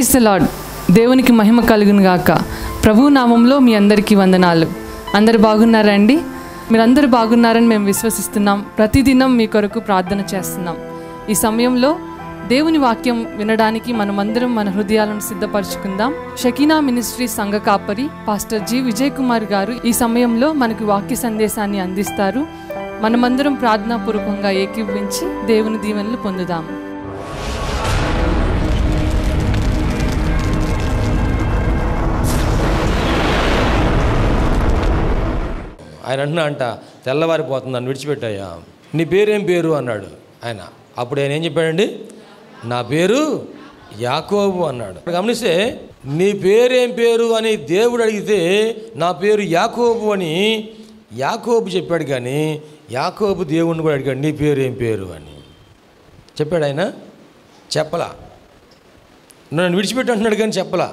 Praise the lord దేవునికి మహిమ కలుగును గాక ప్రభు నామంలో మీ అందరికీ వందనాలు అందరు బాగున్నారా అండి మీరందరూ బాగున్నారని మేము విశ్వసిస్తున్నాం ప్రతిదినం మీ కొరకు ప్రార్థన చేస్తున్నాం ఈ సమయంలో దేవుని వాక్యం వినడానికి మనమందరం మన హృదయాలను సిద్ధపరచుకుందాం షకీనా మినిస్ట్రీ సంఘ కాపరి పాస్టర్ జి విజయ్ కుమార్ గారు ఈ సమయంలో మనకు వాక్య సందేశాన్ని అందిస్తారు మనమందరం ప్రార్థనాపూర్వకంగా ఏకీభవించి దేవుని దీవెనలు పొందుదాము ఆయన అంటున్నా అంట తెల్లవారిపోతుంది నన్ను విడిచిపెట్టాయా నీ పేరేం పేరు అన్నాడు ఆయన అప్పుడు ఆయన ఏం చెప్పాడండి నా పేరు యాకోబు అన్నాడు గమనిస్తే నీ పేరేం పేరు అని దేవుడు అడిగితే నా పేరు యాకోబు అని యాకోబు చెప్పాడు కానీ యాకోబు దేవుణ్ణి కూడా అడిగాడు నీ పేరేం పేరు అని చెప్పాడు ఆయన చెప్పలా నన్ను విడిచిపెట్టి అంటున్నాడు కానీ చెప్పలా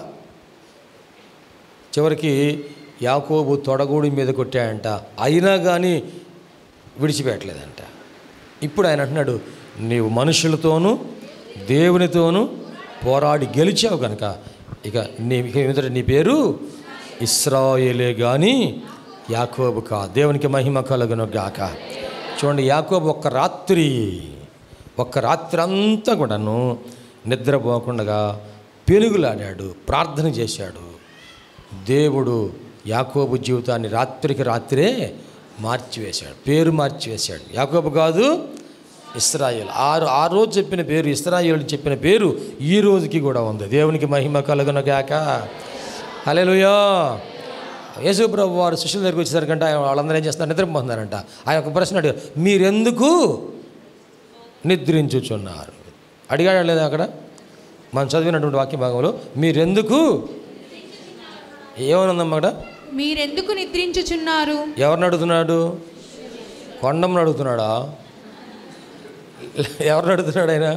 చివరికి యాకోబు తొడగూడి మీద కొట్టాడంట అయినా కానీ విడిచిపెట్టలేదంట ఇప్పుడు ఆయన అంటున్నాడు నీవు మనుషులతోనూ దేవునితోనూ పోరాడి గెలిచావు కనుక ఇక నీ ఇక మీదట నీ పేరు ఇస్రాయేలే కానీ యాకోబు కా దేవునికి మహిమ కలుగును గాక చూడండి యాకోబు ఒక్క రాత్రి ఒక్క రాత్రి అంతా కూడాను నిద్రపోకుండా పెనుగులాడాడు ప్రార్థన చేశాడు దేవుడు యాకోబు జీవితాన్ని రాత్రికి రాత్రే మార్చివేశాడు పేరు మార్చివేశాడు యాకోబు కాదు ఇస్రాయేల్ ఆరు ఆ రోజు చెప్పిన పేరు ఇస్రాయేల్ చెప్పిన పేరు ఈ రోజుకి కూడా ఉంది దేవునికి మహిమ కలుగున గాక హల్లెలూయా యేసు ప్రభు వారు శిష్యుల దగ్గరికి వచ్చేసరికంటే ఆయన వాళ్ళందరూ ఏం చేస్తున్నారు నిద్రపోతున్నారంట ఆయన ఒక ప్రశ్న అడిగారు మీరెందుకు నిద్రించుచున్నారు అడిగాడా లేదా అక్కడ మనం చదివినటువంటి వాక్య భాగంలో మీరెందుకు ఏమనుందమ్మా అక్కడ మీరెందుకు నిద్రించుచున్నారు ఎవరిని అడుగుతున్నాడు కొండమ్మని అడుగుతున్నాడా ఎవరిని అడుగుతున్నాడు ఆయన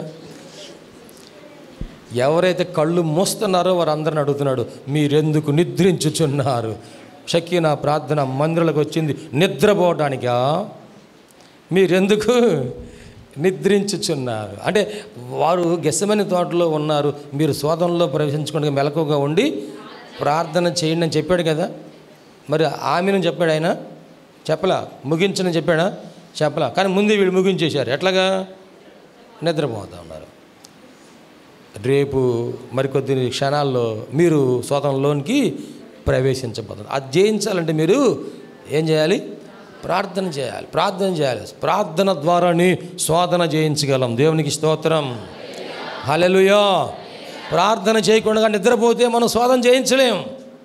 ఎవరైతే కళ్ళు మూస్తున్నారో వారందరిని అడుగుతున్నాడు మీరెందుకు నిద్రించుచున్నారు షక్కి నా ప్రార్థన మందిరాలకు వచ్చింది నిద్రపోవటానికా మీరెందుకు నిద్రించుచున్నారు అంటే వారు గెస్సమని తోటలో ఉన్నారు మీరు శోధనలో ప్రవేశించుకుంటే మెలకుగా ఉండి ప్రార్థన చేయండి అని చెప్పాడు కదా మరి ఆమెను చెప్పాడు ఆయన చెప్పలా ముగించని చెప్పాడా చెప్పలా కానీ ముందే వీళ్ళు ముగించేశారు ఎట్లాగా నిద్రపోతూ ఉన్నారు రేపు మరికొద్ది క్షణాల్లో మీరు శోధనలోనికి ప్రవేశించబోతున్నారు అది జయించాలంటే మీరు ఏం చేయాలి ప్రార్థన చేయాలి ప్రార్థన చేయాలి ప్రార్థన ద్వారానే శోధన జయించగలం దేవునికి స్తోత్రం హల్లెలూయా ప్రార్థన చేయకుండా నిద్రపోతే మనం శోధన చేయించలేం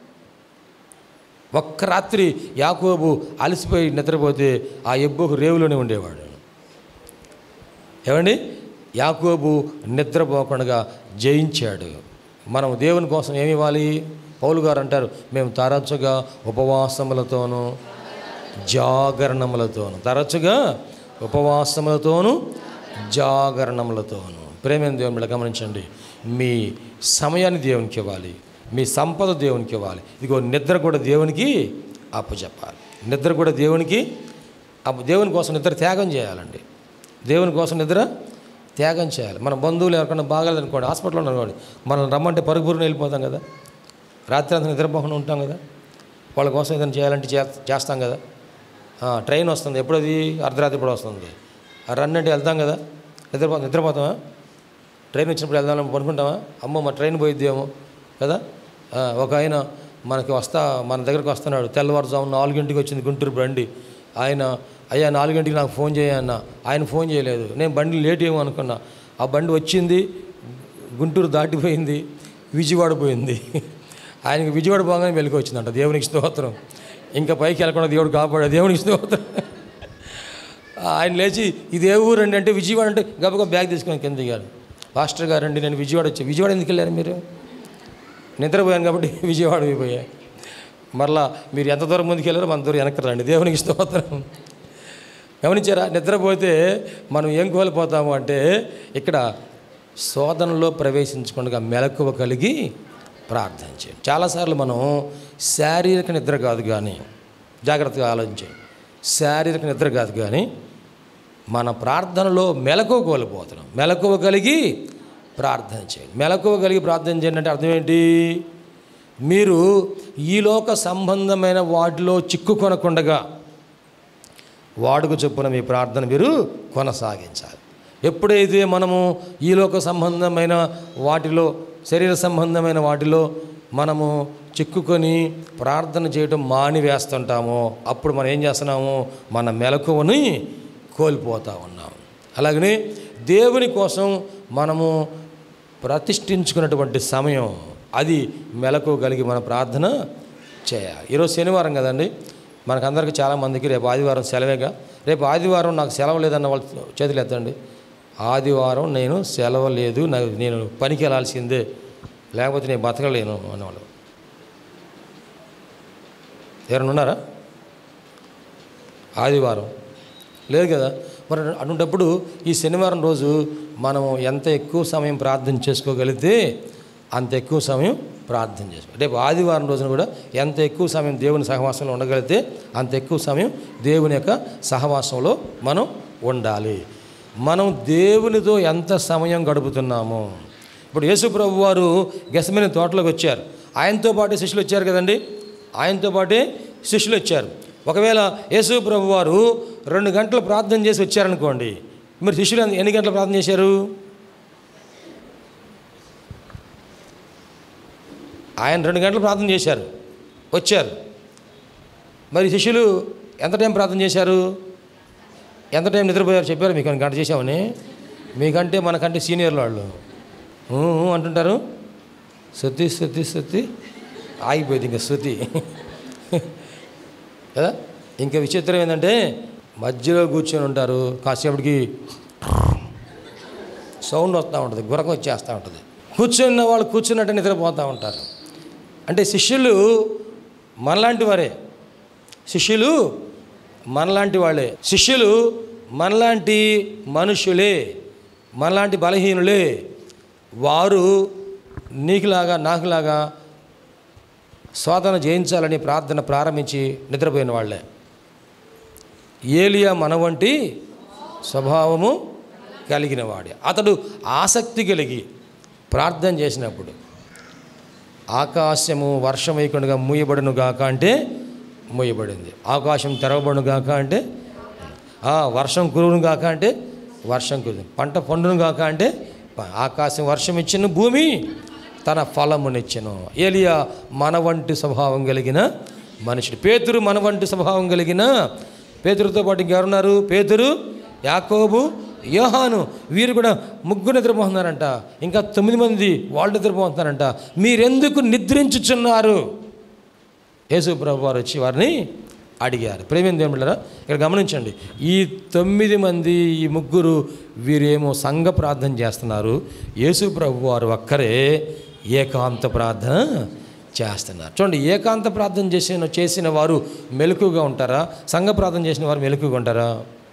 ఒక్క రాత్రి యాకోబు అలసిపోయి నిద్రపోతే ఆ ఎబ్బోకు రేవులోనే ఉండేవాడు ఏమండి యాకోబు నిద్రపోకుండా జయించాడు మనం దేవుని కోసం ఏమి ఇవ్వాలి పౌలు గారు అంటారు మేము తరచుగా ఉపవాసములతోనూ జాగరణములతోనూ తరచుగా ఉపవాసములతోనూ జాగరణములతోనూ ప్రేమైన దేవుని బిడ్డ గమనించండి మీ సమయాన్ని దేవునికి ఇవ్వాలి మీ సంపద దేవునికి ఇవ్వాలి ఇదిగో నిద్ర కూడా దేవునికి అప్పచెప్పాలి నిద్ర కూడా దేవునికి అప్పు దేవుని కోసం నిద్ర త్యాగం చేయాలండి దేవుని కోసం నిద్ర త్యాగం చేయాలి మన బంధువులు ఎవరికైనా బాగాలేదనుకోండి హాస్పిటల్లో అనుకోండి మనం రమ్మంటే పరుగు పరుగున వెళ్ళిపోతాం కదా రాత్రి అంతా నిద్రపోకుండా ఉంటాం కదా వాళ్ళ కోసం ఏదైనా చేయాలంటే చే- చేస్తాం కదా ఆ, ట్రైన్ వస్తుంది ఎప్పుడు అది అర్ధరాత్రి ఇప్పుడు వస్తుంది ఆ రన్ అంటే వెళ్తాం కదా నిద్రపో నిద్రపోతామా ట్రైన్ వచ్చినప్పుడు వెళ్దాం అనుకుంటామా అమ్మో మా ట్రైన్ పోయిద్దేమో కదా ఆ, ఒక ఆయన మనకి వస్తా మన దగ్గరకు వస్తున్నాడు తెల్లవారుజాము నాలుగింటికి వచ్చింది గుంటూరు బండి ఆయన అయ్యా నాలుగింటికి నాకు ఫోన్ చేయన్న ఆయన ఫోన్ చేయలేదు నేను బండి లేట్ ఏమో అనుకున్నా ఆ బండి వచ్చింది గుంటూరు దాటిపోయింది విజయవాడ పోయింది ఆయనకి విజయవాడ పోగానే వెలికి వచ్చిందంట దేవునికి స్తోత్రం ఇంకా పైకి వెళ్ళకుండా దేవుడు కాపాడే దేవునికి స్తోత్రం ఆయన లేచి ఇది ఏ ఊరు అండి అంటే విజయవాడ అంటే గబగబా బ్యాగ్ తీసుకొని కింద దిగాడు పాస్టర్ గారు అండి నేను విజయవాడ వచ్చి విజయవాడ ఎందుకు వెళ్ళారు మీరు నిద్రపోయాను కాబట్టి విజయవాడ పోయా మరలా మీరు ఎంత దూరం ముందుకు వెళ్ళారో మన దూరం వెనక్కి రండి దేవునికి స్తోత్రం గమనించారా నిద్రపోతే మనం ఏం కోల్పోతాము అంటే ఇక్కడ శోధనలో ప్రవేశించకుండా మెలకువ కలిగి ప్రార్థన చేయండి చాలాసార్లు మనం శారీరక నిద్ర కాదు కానీ జాగ్రత్తగా ఆలోచించండి శారీరక నిద్ర కాదు కానీ మన ప్రార్థనలో మెలకువ కోల్పోతున్నాం మెలకువ కలిగి ప్రార్థన చేయండి మెలకువ కలిగి ప్రార్థన చేయండి అంటే అర్థం ఏంటి మీరు ఈ లోక సంబంధమైన వాటిలో చిక్కుకొనకుండగా వాడుక చొప్పున మీ ప్రార్థన మీరు కొనసాగించాలి ఎప్పుడైతే మనము ఈ లోక సంబంధమైన వాటిలో శరీర సంబంధమైన వాటిలో మనము చిక్కుకొని ప్రార్థన చేయడం మాని వేస్తుంటామో అప్పుడు మనం ఏం చేస్తున్నాము మన మెలకువని కోల్పోతూ ఉన్నాం అలాగనే దేవుని కోసం మనము ప్రతిష్ఠించుకున్నటువంటి సమయం అది మెలకు కలిగి మన ప్రార్థన చేయాలి ఈరోజు శనివారం కదండి మనకందరికీ చాలామందికి రేపు ఆదివారం సెలవేగా రేపు ఆదివారం నాకు సెలవు లేదన్న వాళ్ళు చేతులు ఎత్తండి ఆదివారం నేను సెలవు లేదు నాకు నేను పనికి వెళ్ళాల్సిందే లేకపోతే నేను బతకలేను అన్నవాళ్ళు ఎవరైనా ఉన్నారా ఆదివారం లేదు కదా మరి అటువంటిప్పుడు ఈ శనివారం రోజు మనం ఎంత ఎక్కువ సమయం ప్రార్థన చేసుకోగలిగితే అంత ఎక్కువ సమయం ప్రార్థన చేసుకో రేపు ఆదివారం రోజున కూడా ఎంత ఎక్కువ సమయం దేవుని సహవాసంలో ఉండగలిగితే అంత ఎక్కువ సమయం దేవుని యొక్క సహవాసంలో మనం ఉండాలి మనం దేవునితో ఎంత సమయం గడుపుతున్నాము ఇప్పుడు యేసుప్రభు వారు గెసమైన తోటలోకి వచ్చారు ఆయనతో పాటు శిష్యులు వచ్చారు కదండి ఆయనతో పాటే శిష్యులు వచ్చారు ఒకవేళ యేసు ప్రభు వారు రెండు గంటలు ప్రార్థన చేసి వచ్చారనుకోండి మరి శిష్యులు ఎన్ని- ఎన్ని గంటలు ప్రార్థన చేశారు ఆయన రెండు గంటలు ప్రార్థన చేశారు వచ్చారు మరి శిష్యులు ఎంత టైం ప్రార్థన చేశారు ఎంత టైం నిద్రపోయారు చెప్పారు మీకు గంట చేశామని మీకంటే మనకంటే సీనియర్లు వాళ్ళు ఊ, ఊ అంటుంటారు శృతి శృతి శృతి ఆగిపోయింది ఇంకా శృతి కదా ఇంకా విచిత్రం ఏంటంటే మధ్యలో కూర్చొని ఉంటారు కాసేపటికి సౌండ్ వస్తూ ఉంటుంది గురకం వచ్చేస్తూ ఉంటుంది కూర్చున్న వాళ్ళు కూర్చున్నట్టు నిద్రపోతూ ఉంటారు అంటే శిష్యులు మనలాంటి వారే శిష్యులు మనలాంటి వాళ్ళే శిష్యులు మనలాంటి మనుషులే మనలాంటి బలహీనులే వారు నీకులాగా నాకులాగా శోధన జయించాలని ప్రార్థన ప్రారంభించి నిద్రపోయిన వాళ్ళే ఏలియా మన వంటి స్వభావము కలిగిన వాడే అతడు ఆసక్తి కలిగి ప్రార్థన చేసినప్పుడు ఆకాశము వర్షం వేయకుండా మూయబడును గాక అంటే మూయబడింది ఆకాశం తెరవబడును గాక అంటే ఆ, వర్షం కురువును గాక అంటే వర్షం కురువు పంట పండును గాక అంటే ప- ఆకాశం వర్షం ఇచ్చిన భూమి తన ఫలమునిచ్చెను ఏలియా మన వంటి స్వభావం కలిగిన మనుషుడు పేతురు మన వంటి స్వభావం కలిగిన పేతురుతో పాటు ఇంకెవరున్నారు పేతురు యాకోబు యోహాను వీరు కూడా ముగ్గురు నిద్రపోతున్నారంట ఇంకా తొమ్మిది మంది వాళ్ళు నిద్రపోతున్నారంట మీరెందుకు నిద్రించుచున్నారు యేసు ప్రభు వారు వచ్చి వారిని అడిగారు ప్రేమేం దేవుళ్ళరా ఇక్కడ గమనించండి ఈ తొమ్మిది మంది ఈ ముగ్గురు వీరేమో సంఘ ప్రార్థన చేస్తున్నారు యేసు ప్రభు వారు ఒక్కరే ఏకాంత ప్రార్థన చేస్తున్నారు చూడండి ఏకాంత ప్రార్థన చేసిన చేసిన వారు మెలకుగా ఉంటారా సంఘ ప్రార్థన చేసిన వారు మెలకుగా ఉంటారా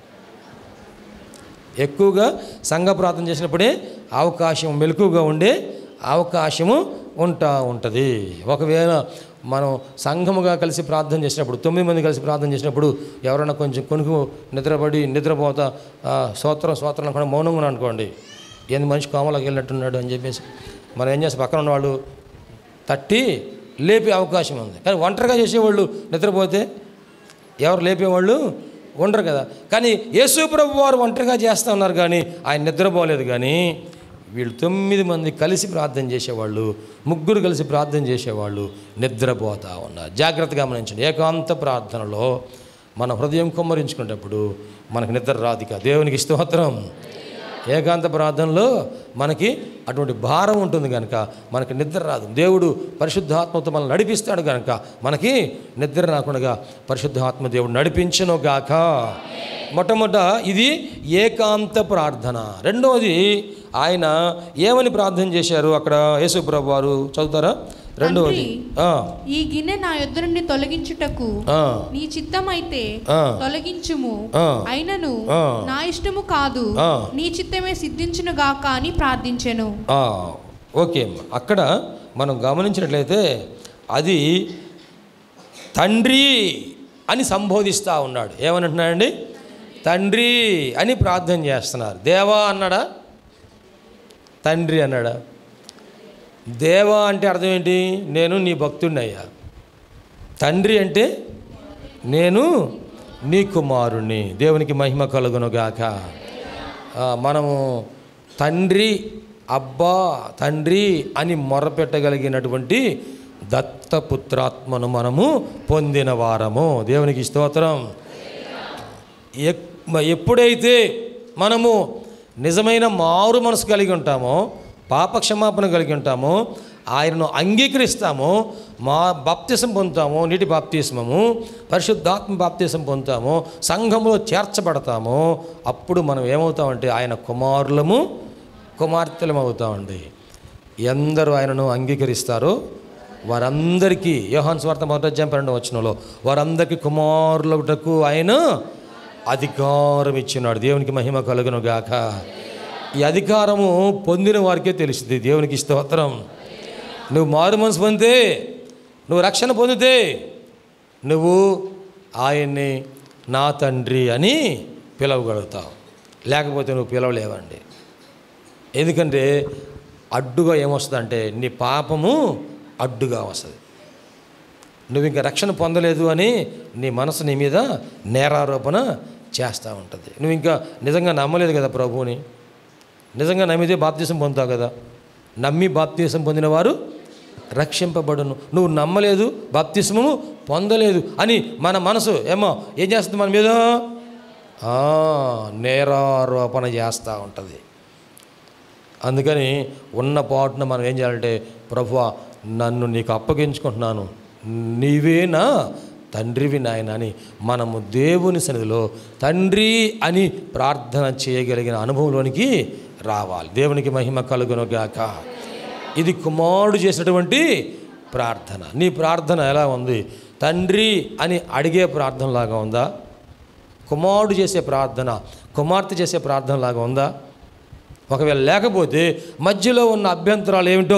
ఎక్కువగా సంఘ ప్రార్థన చేసినప్పుడే అవకాశం మెలకుగా ఉండే అవకాశము ఉంటా ఉంటుంది ఒకవేళ మనం సంఘముగా కలిసి ప్రార్థన చేసినప్పుడు తొమ్మిది మంది కలిసి ప్రార్థన చేసినప్పుడు ఎవరైనా కొంచెం కొనుక్కు నిద్రపడి నిద్రపోతా ఆ, స్తోత్రం స్తోత్రం అనుకోండి మౌనంగా ఉన్నాం అనుకోండి ఏంది మనిషి కోమలోకి వెళ్ళినట్టున్నాడు అని చెప్పేసి మనం ఏం చేస్తాం పక్కన ఉన్నవాళ్ళు తట్టి లేపే అవకాశం ఉంది కానీ ఒంటరిగా చేసేవాళ్ళు నిద్రపోతే ఎవరు లేపేవాళ్ళు ఉండరు కదా కానీ యేసు ప్రభు వారు ఒంటరిగా చేస్తూ ఉన్నారు కానీ ఆయన నిద్రపోలేదు కానీ వీళ్ళు తొమ్మిది మంది కలిసి ప్రార్థన చేసేవాళ్ళు ముగ్గురు కలిసి ప్రార్థన చేసేవాళ్ళు నిద్రపోతూ ఉన్నారు జాగ్రత్తగా గమనించండి ఏకాంత ప్రార్థనలో మన హృదయం కుమ్మరించుకునేటప్పుడు మనకు నిద్ర రాదు ఇక దేవునికి స్తోత్రం ఏకాంత ప్రార్థనలో మనకి అటువంటి భారం ఉంటుంది కనుక మనకి నిద్ర రాదు దేవుడు పరిశుద్ధాత్మతో మనల్ని నడిపిస్తాడు కనుక మనకి నిద్ర రాకుండా పరిశుద్ధాత్మ దేవుడు నడిపించను గాక మొట్టమొదట ఇది ఏకాంత ప్రార్థన రెండవది ఆయన ఏమని ప్రార్థన చేశారు అక్కడ యేసుప్రభు వారు చదువుతారా రెండవది ఆ, ఈ గిన్నె నా యొద్ద నుండి తొలగించుటకు ఆ, నీ చిత్తమైతే ఆ. తొలగించుము ఆ. అయినను ఆ. నా ఇష్టము కాదు ఆ. నీ చిత్తమే సిద్ధించును గాక అని ప్రార్థించెను ఆ, ఓకే అమ్మ. అక్కడ మనం గమనించినట్లయితే అది తండ్రి అని సంబోధిస్తూ ఉన్నాడు ఏమని అంటున్నాడండి తండ్రి అని ప్రార్థన చేస్తున్నారు దేవా అన్నాడా తండ్రి అన్నాడా దేవ అంటే అర్థం ఏంటి నేను నీ భక్తుడిని అయ్యా తండ్రి అంటే నేను నీ కుమారుణ్ణి దేవునికి మహిమ కలుగునుగాక ఆ, మనము తండ్రి అబ్బా తండ్రి అని మొరపెట్టగలిగినటువంటి దత్తపుత్రాత్మను మనము పొందిన వారము దేవునికి స్తోత్రం ఎక్- మ- ఎప్పుడైతే మనము నిజమైన మారు మనసు కలిగి ఉంటామో పాపక్షమాపణ కలిగి ఉంటామో ఆయనను అంగీకరిస్తామో మా బాప్తిసం పొందుతామో నీటి బాప్తిస్మము పరిశుద్ధాత్మ బాప్తిసం పొందుతామో సంఘంలో చేర్చబడతామో అప్పుడు మనం ఏమవుతామంటే ఆయన కుమారులము కుమార్తెలం అవుతామండి ఎందరూ ఆయనను అంగీకరిస్తారో వారందరికీ యోహాన్ స్వార్థ మొదటి అధ్యాయం పన్నెండు వచనంలో వారందరికీ కుమారులకు ఆయన అధికారం ఇచ్చినాడు దేవునికి మహిమ కలుగును గాక ఈ అధికారము పొందిన వారికే తెలుస్తుంది దేవునికి స్తోత్రం నువ్వు మారు మనసు పొందితే నువ్వు రక్షణ పొందితే నువ్వు ఆయన్ని నా తండ్రి అని పిలవగలుగుతావు లేకపోతే నువ్వు పిలవలేవండి ఎందుకంటే అడ్డుగా ఏమొస్తుందంటే నీ పాపము అడ్డుగా వస్తుంది నువ్వు ఇంకా రక్షణ పొందలేదు అని నీ మనసు నీ మీద నేరారోపణ చేస్తూ ఉంటుంది నువ్వు ఇంకా నిజంగా నమ్మలేదు కదా ప్రభువుని నిజంగా నమ్మితే బాప్తీసం పొందుతావు కదా నమ్మి బాప్తీసం పొందిన వారు రక్షింపబడును నువ్వు నమ్మలేదు బాప్తిస్మము పొందలేదు అని మన మనసు ఏమో ఏం చేస్తుంది మన మీద ఆ, నేరారోపణ చేస్తూ ఉంటుంది అందుకని ఉన్న పాటున మనం ఏం చేయాలంటే ప్రభు నన్ను నీకు అప్పగించుకుంటున్నాను నీవే నా తండ్రివి నాయన అని మనము దేవుని సన్నిధిలో తండ్రి అని ప్రార్థన చేయగలిగిన అనుభవంలోనికి రావాలి దేవునికి మహిమ కలుగును గాక ఇది కుమారుడు చేసినటువంటి ప్రార్థన నీ ప్రార్థన ఎలా ఉంది తండ్రి అని అడిగే ప్రార్థనలాగా ఉందా కుమారుడు చేసే ప్రార్థన కుమార్తె చేసే ప్రార్థన లాగా ఉందా ఒకవేళ లేకపోతే మధ్యలో ఉన్న అభ్యంతరాలు ఏమిటో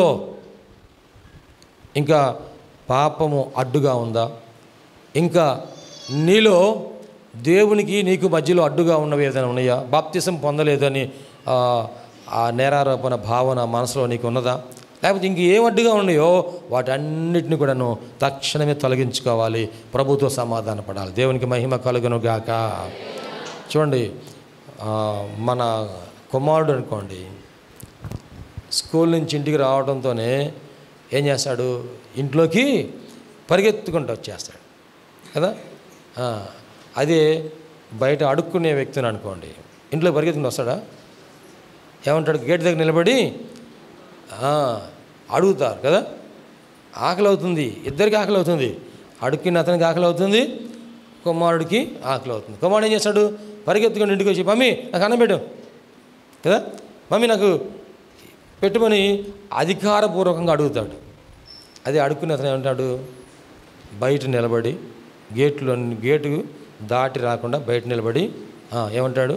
ఇంకా పాపము అడ్డుగా ఉందా ఇంకా నీలో దేవునికి నీకు మధ్యలో అడ్డుగా ఉన్నవి ఏదైనా ఉన్నాయా బాప్తిసం పొందలేదని ఆ, ఆ నేరారోపణ భావన మనసులో నీకు ఉన్నదా లేకపోతే ఇంక ఏం అడ్డుగా ఉన్నాయో వాటన్నిటిని కూడాను తక్షణమే తొలగించుకోవాలి ప్రభుతో సమాధాన పడాలి దేవునికి మహిమ కలుగును గాక చూడండి ఆ, మన కుమారుడు అనుకోండి స్కూల్ నుంచి ఇంటికి రావడంతోనే ఏం చేస్తాడు ఇంట్లోకి పరిగెత్తుకుంటూ వచ్చేస్తాడు కదా ఆ, అదే బయట అడుక్కునే వ్యక్తిని అనుకోండి ఇంట్లో పరిగెత్తుకుంటూ వస్తాడా ఏమంటాడు గేట్ దగ్గర నిలబడి ఆ, అడుగుతారు కదా ఆకలి అవుతుంది ఇద్దరికి ఆకలి అవుతుంది అడుక్కుని అతనికి ఆకలి అవుతుంది కుమారుడికి ఆకలి అవుతుంది కుమారుడు ఏం చేస్తాడు పరిగెత్తుకుని ఇంటికి వచ్చి మమ్మీ నాకు అన్నం పెట్టు కదా మమ్మీ నాకు పెట్టుమని అధికారపూర్వకంగా అడుగుతాడు అదే అడుక్కుని అతను ఏమంటాడు బయట నిలబడి గేట్లో గేటు దాటి రాకుండా బయట నిలబడి "ఆ, ఏమంటాడు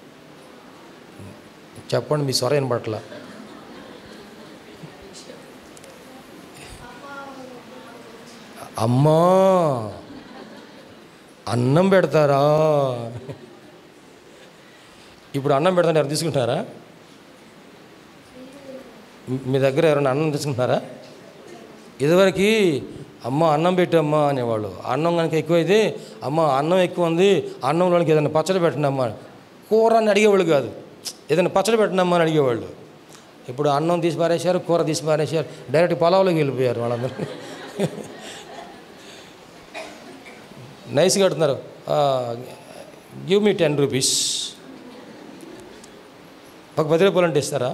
చెప్పండి మీ స్వర వినపట్ల అమ్మా అన్నం పెడతారా ఇప్పుడు అన్నం పెడతాను ఎవరు తీసుకుంటారా మీ- మీ దగ్గర ఎవరైనా అన్నం తీసుకుంటున్నారా ఇదివరకు అమ్మ అన్నం పెట్టమ్మా అనేవాళ్ళు అన్నం కనుక ఎక్కువైతే అమ్మ అన్నం ఎక్కువ ఉంది అన్నంలోనికి ఏదైనా పచ్చడి పెట్టండి అమ్మా కూర అని అడిగేవాళ్ళు కాదు ఏదైనా పచ్చడి పెట్టండి అమ్మా అని అడిగేవాళ్ళు ఇప్పుడు అన్నం తీసి పారేశారు కూర తీసి పారేశారు డైరెక్ట్ పొలంలోకి వెళ్ళిపోయారు వాళ్ళందరూ నైస్గా కడుతున్నారు గివ్ మీ టెన్ రూపీస్ ఒక పది రూపాయలు అంటే ఇస్తారా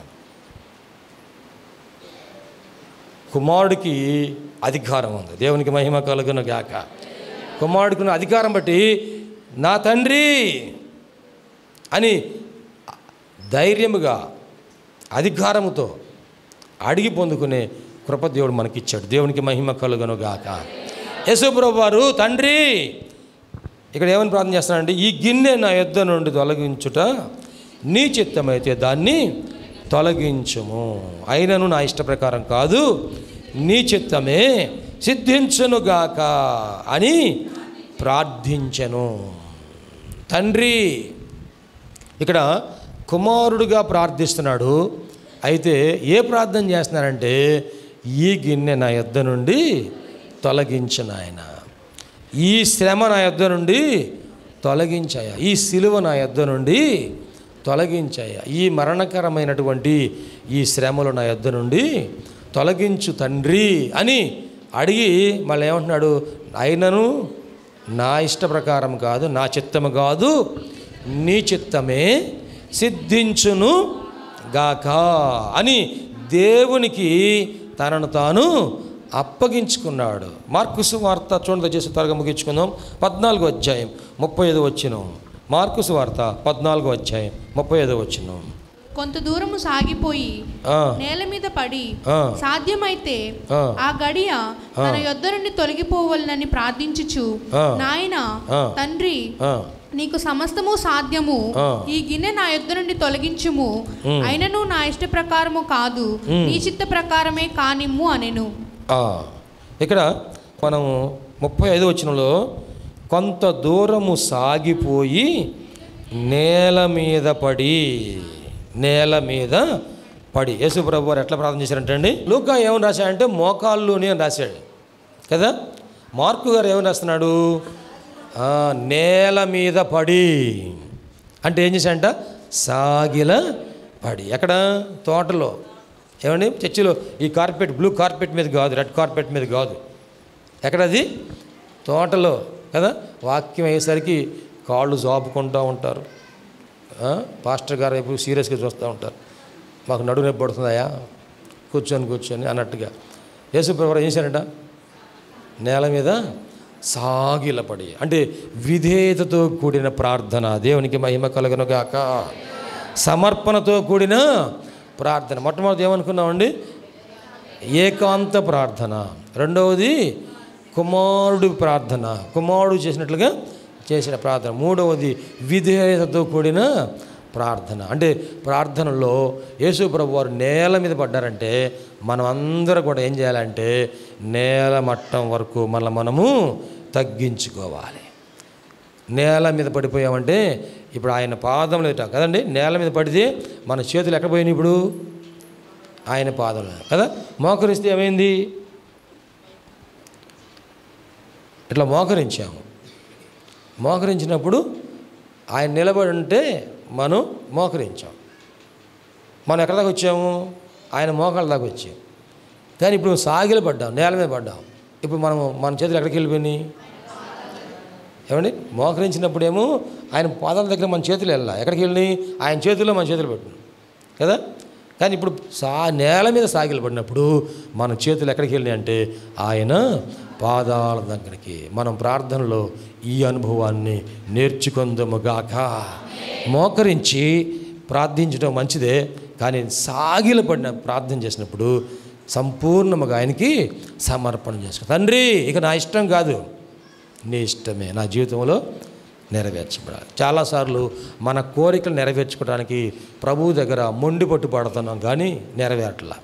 కుమారుడికి అధికారం ఉంది దేవునికి మహిమ కలుగును గాక కుమారుడికి ఉన్న అధికారం బట్టి నా తండ్రి అని ధైర్యముగా అధికారముతో అడిగి పొందుకునే కృప దేవుడు మనకిచ్చాడు దేవునికి మహిమ కలుగును గాక యశుప్రభు వారు తండ్రి ఇక్కడ ఏమని ప్రార్థన చేస్తున్నానంటే ఈ గిన్నె నా యొద్ద నుండి తొలగించుట నీ చిత్తమైతే దాన్ని తొలగించుము అయినను నా ఇష్ట ప్రకారం కాదు నీ చిత్తమే సిద్ధించునుగాక అని ప్రార్థించెను తండ్రి ఇక్కడ కుమారుడుగా ప్రార్థిస్తున్నాడు అయితే ఏ ప్రార్థన చేస్తున్నారంటే ఈ గిన్నె నా యొద్ద నుండి తొలగించిన ఆయన ఈ శ్రమ నా యొద్ద నుండి తొలగించాయ ఈ సిలువ నా యొద్ద నుండి తొలగించాయ ఈ మరణకరమైనటువంటి ఈ శ్రమలు నా యొద్ద నుండి తొలగించు తండ్రి అని అడిగి మళ్ళీ ఏమంటున్నాడు అయినను నా ఇష్ట ప్రకారం కాదు నా చిత్తము కాదు నీ చిత్తమే సిద్ధించును గాక అని దేవునికి తనను తాను అప్పగించుకున్నాడు మార్కుసు వార్త చూడండి చేసి త్వరగా ముగించుకుందాం పద్నాలుగో అధ్యాయం ముప్పై ఐదు వచ్చినాం మార్కుసు వార్త పద్నాలుగో అధ్యాయం ముప్పై ఐదు వచ్చినాం కొంత దూరము సాగిపోయి ఆ, నేల మీద పడి ఆ. సాధ్యమైతే ఆ. ఆ గడియ తన యొద్ద నుండి తొలగిపోవాలని ప్రార్థించుచు ఆ. నాయన ఆ. తండ్రి ఆ, నీకు సమస్తము సాధ్యము ఆ. ఈ గిన్నె నా యొద్ద నుండి తొలగించుము అయినను నా ఇష్ట ప్రకారము కాదు నీ చిత్త ప్రకారమే కానిమ్ము అనెను ఆ. ఇక్కడ మనం ముప్పై ఐదు వచ్చినలో కొంత దూరము సాగిపోయి నేల మీద పడి నేల మీద పడి యేసు ప్రభు వారు ఎట్లా ప్రార్థన చేశారంటే అండి లూకా ఏమని రాశాడంటే మోకాల్లోని అని రాశాడు కదా మార్కు గారు ఏమని రాస్తున్నాడు ఆ, నేల మీద పడి అంటే ఏం చేశాడంట సాగిల పడి ఎక్కడ తోటలో ఏమండి చర్చిలో ఈ కార్పెట్ బ్లూ కార్పెట్ మీద కాదు రెడ్ కార్పెట్ మీద కాదు ఎక్కడది తోటలో కదా వాక్యం అయ్యేసరికి కాళ్ళు జాపుకుంటూ ఉంటారు ఆ, పాస్టర్ గారు ఎప్పుడు సీరియస్గా చూస్తూ ఉంటారు మాకు నడువు నొప్పి పడుతుందయా కూర్చొని కూర్చొని అన్నట్టుగా యేసుప్రభు ఏం చేశారంట నేల మీద సాగిలపడి అంటే విధేయతతో కూడిన ప్రార్థన దేవునికి మహిమ కలుగునుగాక సమర్పణతో కూడిన ప్రార్థన మొట్టమొదటి ఏమనుకున్నామండి ఏకాంత ప్రార్థన రెండవది కుమారుడు ప్రార్థన కుమారుడు చేసినట్లుగా చేసిన ప్రార్థన మూడవది విధేయతతో కూడిన ప్రార్థన అంటే ప్రార్థనలో యేసు ప్రభు వారు నేల మీద పడ్డారంటే మనం అందరూ కూడా ఏం చేయాలంటే నేల మట్టం వరకు మన మనము తగ్గించుకోవాలి నేల మీద పడిపోయామంటే ఇప్పుడు ఆయన పాదం లేట కదండి నేల మీద పడితే మన చేతులు ఎక్కడ పోయినాయి ఇప్పుడు ఆయన పాదంలో కదా మోకరిస్తే ఏమైంది ఇట్లా మోకరించాము మోకరించినప్పుడు ఆయన నిలబడి ఉంటే మనం మోకరించాం మనం ఎక్కడ దాకా వచ్చాము ఆయన మోకాళ్ళ దాకా వచ్చాం కానీ ఇప్పుడు సాగిలు పడ్డాం నేల మీద పడ్డాం ఇప్పుడు మనం మన చేతులు ఎక్కడికి వెళ్ళిపోయినాయి ఏమండి మోకరించినప్పుడేమో ఆయన పాదాల దగ్గర మన చేతులు వెళ్ళా ఎక్కడికి వెళ్ళినాయి ఆయన చేతుల్లో మన చేతులు పెట్టినాం కదా కానీ ఇప్పుడు సా నేల మీద సాగిలు పడినప్పుడు మన చేతులు ఎక్కడికి వెళ్ళినాయి అంటే ఆయన పాదాల దగ్గరికి మనం ప్రార్థనలో ఈ అనుభవాన్ని నేర్చుకుందముగాక మోకరించి ప్రార్థించడం మంచిదే కానీ సాగిల పడిన ప్రార్థన చేసినప్పుడు సంపూర్ణముగా ఆయనకి సమర్పణ చేసుకో తండ్రి ఇక నా ఇష్టం కాదు నీ ఇష్టమే నా జీవితంలో నెరవేర్చబడాలి చాలాసార్లు మన కోరికలు నెరవేర్చుకోవడానికి ప్రభువు దగ్గర మొండి పట్టు పడుతున్నాం కానీ నెరవేరట్లా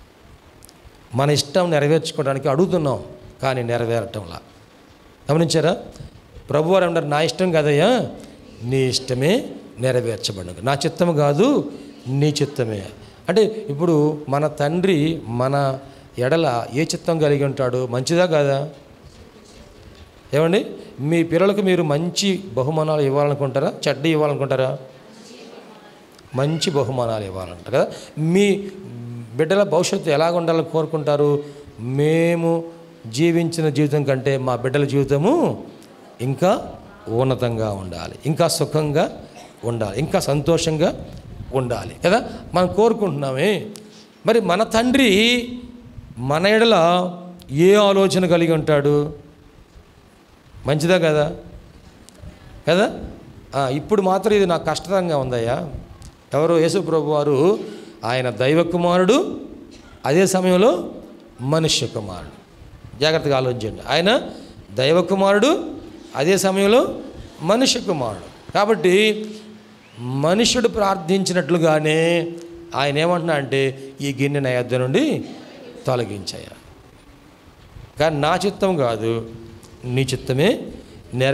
మన ఇష్టం నెరవేర్చుకోవడానికి అడుగుతున్నాం కానీ నెరవేరటంలా గమనించారా ప్రభు వారు అన్నారు నా ఇష్టం కాదయ్యా నీ ఇష్టమే నెరవేర్చబడను నా చిత్తం కాదు నీ చిత్తమే అంటే ఇప్పుడు మన తండ్రి మన ఎడల ఏ చిత్తం కలిగి ఉంటాడు మంచిదా కాదా ఏమండి మీ పిల్లలకు మీరు మంచి బహుమానాలు ఇవ్వాలనుకుంటారా చెడ్డ ఇవ్వాలనుకుంటారా మంచి బహుమానాలు ఇవ్వాలంటారు కదా మీ బిడ్డల భవిష్యత్తు ఎలాగ ఉండాలని కోరుకుంటారు మేము జీవించిన జీవితం కంటే మా బిడ్డల జీవితము ఇంకా ఉన్నతంగా ఉండాలి ఇంకా సుఖంగా ఉండాలి ఇంకా సంతోషంగా ఉండాలి కదా మనం కోరుకుంటున్నామే మరి మన తండ్రి మన ఎడల ఏ ఆలోచన కలిగి ఉంటాడు మంచిదా కదా కదా ఆ, ఇప్పుడు మాత్రం ఇది నాకు కష్టతరంగా ఉందయ్యా ఎవరు యేసు ప్రభు వారు ఆయన దైవ కుమారుడు అదే సమయంలో మనుష్య కుమారుడు జాగ్రత్తగా ఆలోచించండి ఆయన దైవ కుమారుడు అదే సమయంలో మనుష్య కుమారుడు కాబట్టి మనుష్యుడు ప్రార్థించినట్లుగానే ఆయన ఏమంటున్నా అంటే ఈ గిన్నె నా యొద్ద నుండి తొలగించాయ కానీ నా చిత్తం కాదు నీ చిత్తమే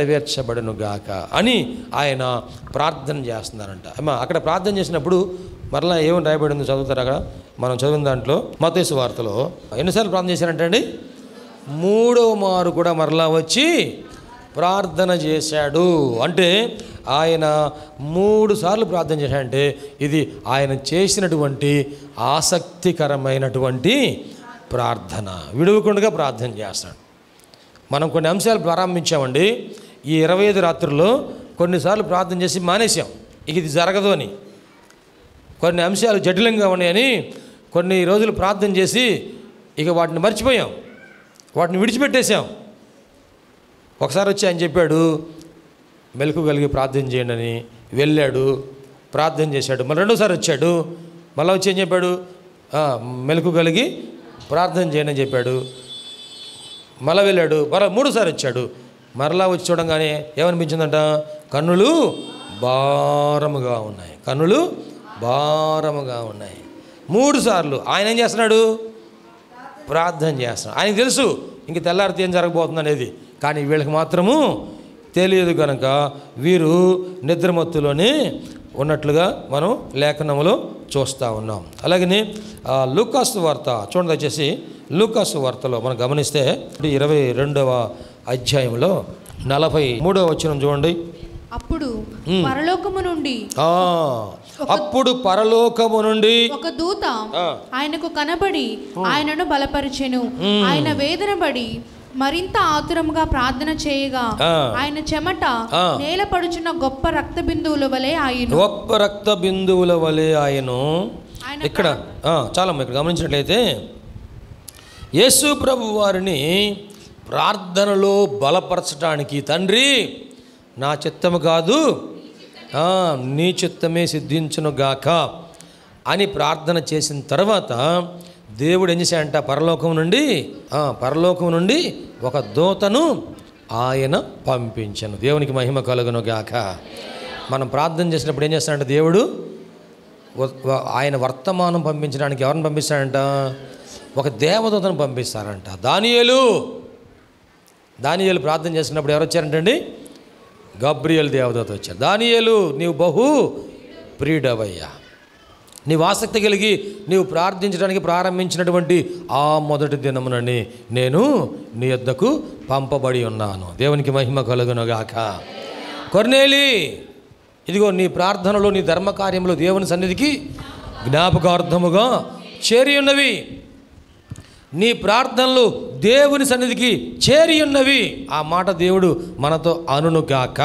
నెరవేర్చబడును గాక అని ఆయన ప్రార్థన చేస్తున్నారంట అమ్మా అక్కడ ప్రార్థన చేసినప్పుడు మరలా ఏమని రాయబడిందో చదువుతారు అక్కడ మనం చదివిన దాంట్లో మతేసు వార్తలో ఎన్నిసార్లు ప్రార్థన చేశారంటే అండి మూడవ మారు కూడా మరలా వచ్చి ప్రార్థన చేశాడు అంటే ఆయన మూడు సార్లు ప్రార్థన చేశాడంటే ఇది ఆయన చేసినటువంటి ఆసక్తికరమైనటువంటి ప్రార్థన విడువకుండా ప్రార్థన చేస్తాడు మనం కొన్ని అంశాలు ప్రారంభించామండి ఈ ఇరవై ఐదు రాత్రుల్లో కొన్నిసార్లు ప్రార్థన చేసి మానేశాం ఇక ఇది జరగదు అని కొన్ని అంశాలు జటిలంగా ఉన్నాయని కొన్ని రోజులు ప్రార్థన చేసి ఇక వాటిని మర్చిపోయాం వాటిని విడిచిపెట్టేశాం ఒకసారి వచ్చి ఆయన చెప్పాడు మెలకు కలిగి ప్రార్థన చేయండి అని వెళ్ళాడు ప్రార్థన చేశాడు మళ్ళీ రెండోసారి వచ్చాడు మళ్ళీ వచ్చి ఏం చెప్పాడు "ఆ, మెలకు కలిగి ప్రార్థన చేయండి అని చెప్పాడు మళ్ళా వెళ్ళాడు మరలా మూడోసారి వచ్చాడు మరలా వచ్చి చూడంగానే ఏమనిపించిందంట కన్నులు భారముగా ఉన్నాయి కన్నులు భారముగా ఉన్నాయి మూడు సార్లు ఆయన ఏం చేస్తున్నాడు ప్రార్థన చేస్తున్నాడు ఆయనకు తెలుసు ఇంక తెల్లారితే ఏం జరగబోతుంది అనేది కానీ వీళ్ళకి మాత్రము తెలియదు కనుక వీరు నిద్రమత్తులోనే ఉన్నట్లుగా మనం లేఖనములో చూస్తూ ఉన్నాం అలాగని ఆ, లూకాసు వార్త చూడండి వచ్చేసి లూకాసు వార్తలో మనం గమనిస్తే ఇరవై రెండవ అధ్యాయంలో నలభై మూడవ వచ్చిన చూడండి అప్పుడు పరలోకము నుండి ఆ, అప్పుడు పరలోకము నుండి ఒక దూత ఆ. ఆయనకు కనబడి ఆయనను బలపరిచెను ఆయన వేదన పడి మరింత ఆతురముగా ప్రార్థన చేయగా ఆ. ఆయన చెమట ఆ. నేల పడుచున్న గొప్ప రక్త బిందువుల వలె ఆయన గొప్ప రక్త బిందువుల వలె ఆయను ఆయన ఇక్కడ ఆ, చాలమ్మ ఇక్కడ గమనించినట్లయితే యేసు ప్రభు వారిని ప్రార్థనలో బలపరచడానికి తండ్రి నా చిత్తము కాదు ఆ, నీ చిత్తమే సిద్ధించును గాక అని ప్రార్థన చేసిన తర్వాత దేవుడు ఏం చేశాడంట పరలోకం నుండి ఆ, పరలోకం నుండి ఒక దూతను ఆయన పంపించను దేవునికి మహిమ కలుగును గాక మనం ప్రార్థన చేసినప్పుడు ఏం చేస్తాడంటే దేవుడు వ- వ- ఆయన వర్తమానం పంపించడానికి ఎవరిని పంపిస్తాడంట ఒక దేవదూతను పంపిస్తారంట దానియేలు దానియేలు ప్రార్థన చేసినప్పుడు ఎవరు వచ్చారంటండి గబ్రియల్ దేవదూత వచ్చారు దానియేలు నీవు బహు ప్రియుడవయ్యా నీవు ఆసక్తి కలిగి నీవు ప్రార్థించడానికి ప్రారంభించినటువంటి ఆ మొదటి దినమునని నేను నీ యొద్దకు పంపబడి ఉన్నాను దేవునికి మహిమ కలుగునుగాక కొర్నేలి ఇదిగో నీ ప్రార్థనలో నీ ధర్మ కార్యంలో దేవుని సన్నిధికి జ్ఞాపకార్థముగా చేరి ఉన్నవి నీ ప్రార్థనలు దేవుని సన్నిధికి చేరి ఉన్నవి ఆ మాట దేవుడు మనతో అనునుగాక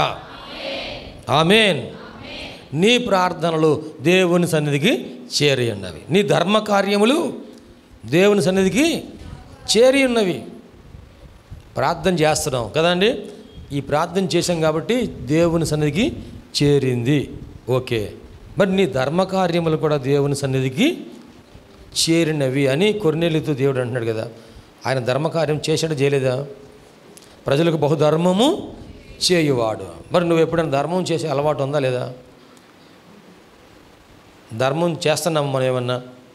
ఆమెన్ నీ ప్రార్థనలు దేవుని సన్నిధికి చేరి ఉన్నవి నీ ధర్మ కార్యములు దేవుని సన్నిధికి చేరి ఉన్నవి ప్రార్థన చేస్తున్నాం కదండి ఈ ప్రార్థన చేశాం కాబట్టి దేవుని సన్నిధికి చేరింది ఓకే మరి నీ ధర్మ కార్యములు కూడా దేవుని సన్నిధికి చేరినవి అని కొర్నేలితో దేవుడు అంటున్నాడు కదా ఆయన ధర్మకార్యం చేశాడు చేయలేదా ప్రజలకు బహుధర్మము చేయువాడు మరి నువ్వు ఎప్పుడైనా ధర్మం చేసే అలవాటు ఉందా లేదా ధర్మం చేస్తున్నాము మనం ఏమన్నా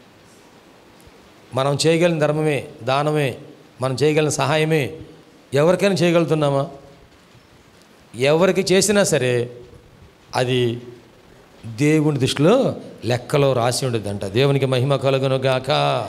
మనం చేయగలిగిన ధర్మమే దానమే మనం చేయగలిగిన సహాయమే ఎవరికైనా చేయగలుగుతున్నామా ఎవరికి చేసినా సరే అది దేవుని దృష్టిలో లెక్కలో రాసి ఉండేదంట దేవునికి మహిమ కలుగును గాక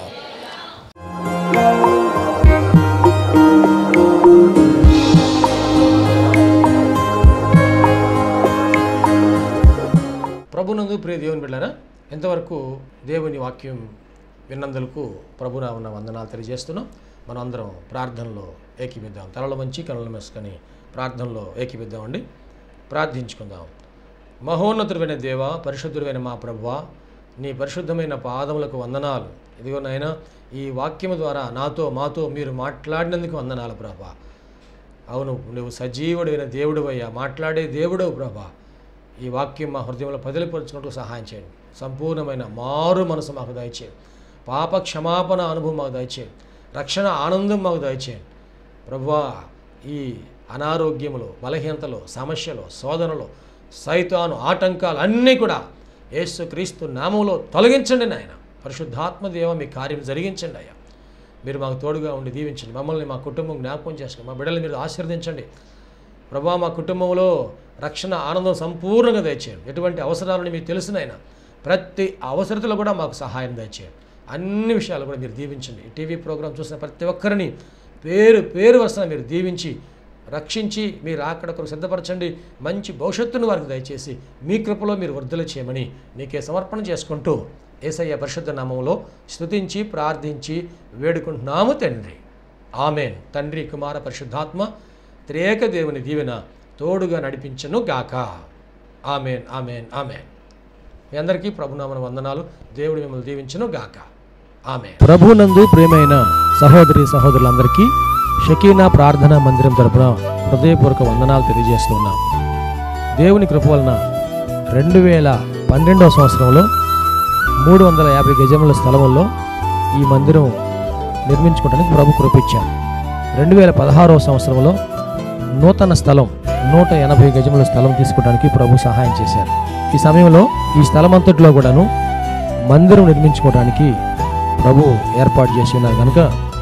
ప్రభునందు ప్రియ దేవుని బిడ్డారా ఎంతవరకు దేవుని వాక్యం విన్నందులకు ప్రభునా ఉన్న వందనాలు తెలియజేస్తున్నాం మనం అందరం ప్రార్థనలో ఏకీపిద్దాం తలలో మంచి కనులు మెసుకొని ప్రార్థనలో ఏకీపిద్దామండి ప్రార్థించుకుందాం మహోన్నతుడైన దేవ పరిశుద్ధుడైన మా ప్రభువా నీ పరిశుద్ధమైన పాదములకు వందనాలు ఇదిగో నాయన ఈ వాక్యము ద్వారా నాతో మాతో మీరు మాట్లాడినందుకు వందనాలు ప్రభా అవును నువ్వు సజీవుడైన దేవుడు అయ్యా మాట్లాడే దేవుడవు ప్రభా ఈ వాక్యం మా హృదయంలో పదిలిపరుచుకుంటూ సహాయం చేయండి సంపూర్ణమైన మారు మనసు మాకు దయచేయండి పాప క్షమాపణ అనుభవం మాకు దయచేయండి రక్షణ ఆనందం మాకు దయచేయండి ప్రభువా ఈ అనారోగ్యములు బలహీనతలు సమస్యలు శోధనలు సైతాను ఆటంకాలు అన్నీ కూడా యేసుక్రీస్తు నామంలో తొలగించండి నాయన పరిశుద్ధాత్మ దేవ మీ కార్యం జరిగించండి అయ్యా మీరు మాకు తోడుగా ఉండి దీవించండి మమ్మల్ని మా కుటుంబం జ్ఞాపకం చేసుకోండి మా బిడ్డలు మీరు ఆశీర్వదించండి ప్రభా మా కుటుంబంలో రక్షణ ఆనందం సంపూర్ణంగా దయచేయండి ఎటువంటి అవసరాలను మీకు తెలుసునైనా ప్రతి అవసరతలో కూడా మాకు సహాయం దయచేయండి అన్ని విషయాలు కూడా మీరు దీవించండి ఈ టీవీ ప్రోగ్రాం చూసిన ప్రతి ఒక్కరిని పేరు పేరు వరుసన మీరు దీవించి రక్షించి మీరు అక్కడ కొరకు సిద్ధపరచండి మంచి భవిష్యత్తును వారికి దయచేసి మీ కృపలో మీరు వృద్ధులు చేయమని నీకే సమర్పణ చేసుకుంటూ ఏసయ్య పరిశుద్ధ నామంలో స్తుతించి ప్రార్థించి వేడుకుంటున్నాము తండ్రి ఆమెన్ తండ్రి కుమార పరిశుద్ధాత్మ త్రేక దేవుని దీవెన తోడుగా నడిపించను గాక ఆమెన్ ఆమెన్ ఆమెన్ మీ అందరికీ ప్రభునామన వందనాలు దేవుడు మిమ్మల్ని దీవించను గాక ఆమె ప్రభునందు ప్రియమైన సహోదరి సహోదరులందరికీ షకీనా ప్రార్థనా మందిరం తరపున హృదయపూర్వక వందనాలు తెలియజేస్తున్నాం దేవుని కృప వలన రెండు వేల పన్నెండవ సంవత్సరంలో మూడు వందల యాభై గజముల స్థలంలో ఈ మందిరం నిర్మించుకోవడానికి ప్రభు కృపించారు రెండు వేల పదహారవ సంవత్సరంలో నూతన స్థలం నూట ఎనభై గజముల స్థలం తీసుకోవడానికి ప్రభు సహాయం చేశారు ఈ సమయంలో ఈ స్థలం అంతట్లో కూడాను మందిరం నిర్మించుకోవడానికి ప్రభు ఏర్పాటు చేసి ఉన్నారు కనుక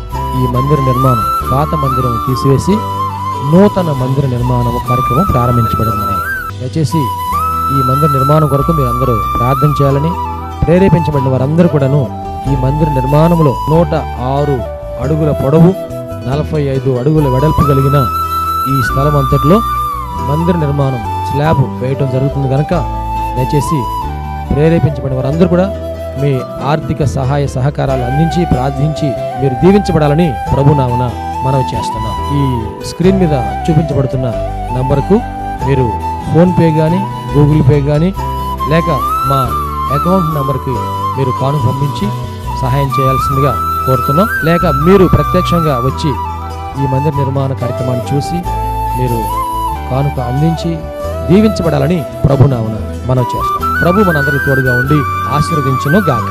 ఈ మందిర నిర్మాణం పాత మందిరం తీసివేసి నూతన మందిర నిర్మాణం కార్యక్రమం ప్రారంభించబడిందని దయచేసి ఈ మందిర నిర్మాణం కొరకు మీరు అందరూ ప్రార్థన చేయాలని ప్రేరేపించబడిన వారందరూ కూడాను ఈ మందిర నిర్మాణంలో నూట ఆరు అడుగుల పొడవు నలభై ఐదు అడుగుల వెడల్పు కలిగిన ఈ స్థలం అంతట్లో మందిర నిర్మాణం స్లాబ్ వేయటం జరుగుతుంది కనుక దయచేసి ప్రేరేపించబడిన వారందరూ కూడా మీ ఆర్థిక సహాయ సహకారాలు అందించి ప్రార్థించి మీరు దీవించబడాలని ప్రభునామన మనవి చేస్తున్నాం ఈ స్క్రీన్ మీద చూపించబడుతున్న నంబర్కు మీరు ఫోన్పే కానీ గూగుల్ పే కానీ లేక మా అకౌంట్ నంబర్కి మీరు కాను పంపించి సహాయం చేయాల్సిందిగా కోరుతున్నాం లేక మీరు ప్రత్యక్షంగా వచ్చి ఈ మందిర నిర్మాణ కార్యక్రమాన్ని చూసి మీరు కానుక అందించి దీవించబడాలని ప్రభునామన మనం చేస్తాం ప్రభు మనందరికి తోడుగా ఉండి ఆశీర్వదించును గాక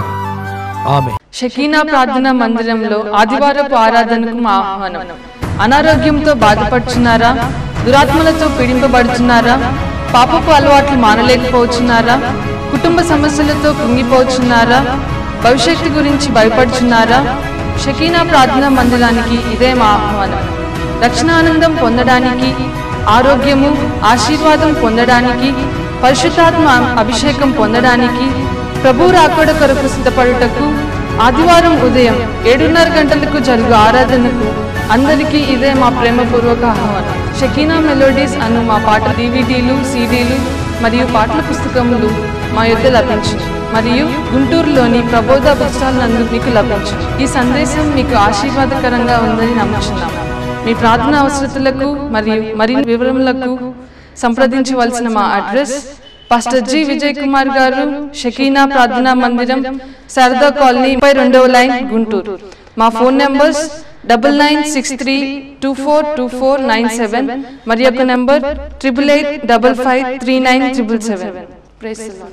ఆమె షకీనా ప్రార్థన మందిరంలో ఆదివారపు ఆరాధనకు మా ఆహ్వానం అనారోగ్యంతో బాధపడుచున్నారా దురాత్మలతో పీడింపబడుచున్నారా పాపపు అలవాట్లు మానలేకపోతున్నారా కుటుంబ సమస్యలతో కుంగిపోతున్నారా భవిష్యత్తు గురించి భయపడుచున్నారా షకీనా ప్రార్థన మందిరానికి ఇదే మా ఆహ్వానం రక్షణానందం పొందడానికి ఆరోగ్యము ఆశీర్వాదం పొందడానికి పరిశుద్ధాత్మ అభిషేకం పొందడానికి ప్రభు రాకడ కొరకు సిద్ధపడుటకు ఆదివారం ఉదయం ఏడున్నర గంటలకు జరుగు ఆరాధనకు అందరికీ ఇదే మా ప్రేమపూర్వక ఆహ్వానం షకీనా మెలోడీస్ అను మా పాట డివిడీలు సీడీలు మరియు పాటల పుస్తకములు మా యొద్ద లభించు మరియు గుంటూరులోని ప్రబోధ బుక్స్టాల్ నందు మీకు లభించు ఈ సందేశం మీకు ఆశీర్వాదకరంగా ఉందని నమ్ముచున్నాము మీ ప్రార్థన అవసరతలకు మరియు మరిన్ని వివరములకు సంప్రదించవలసిన మా address pastor G Vijay Kumar గారు షకీనా ప్రార్థనా మందిరం శారదా కాలనీ ముప్పై రెండవ లైన్ గుంటూరు మా phone numbers double nine six three two four two four nine seven మరి యొక్క number triple eight double five three nine triple seven price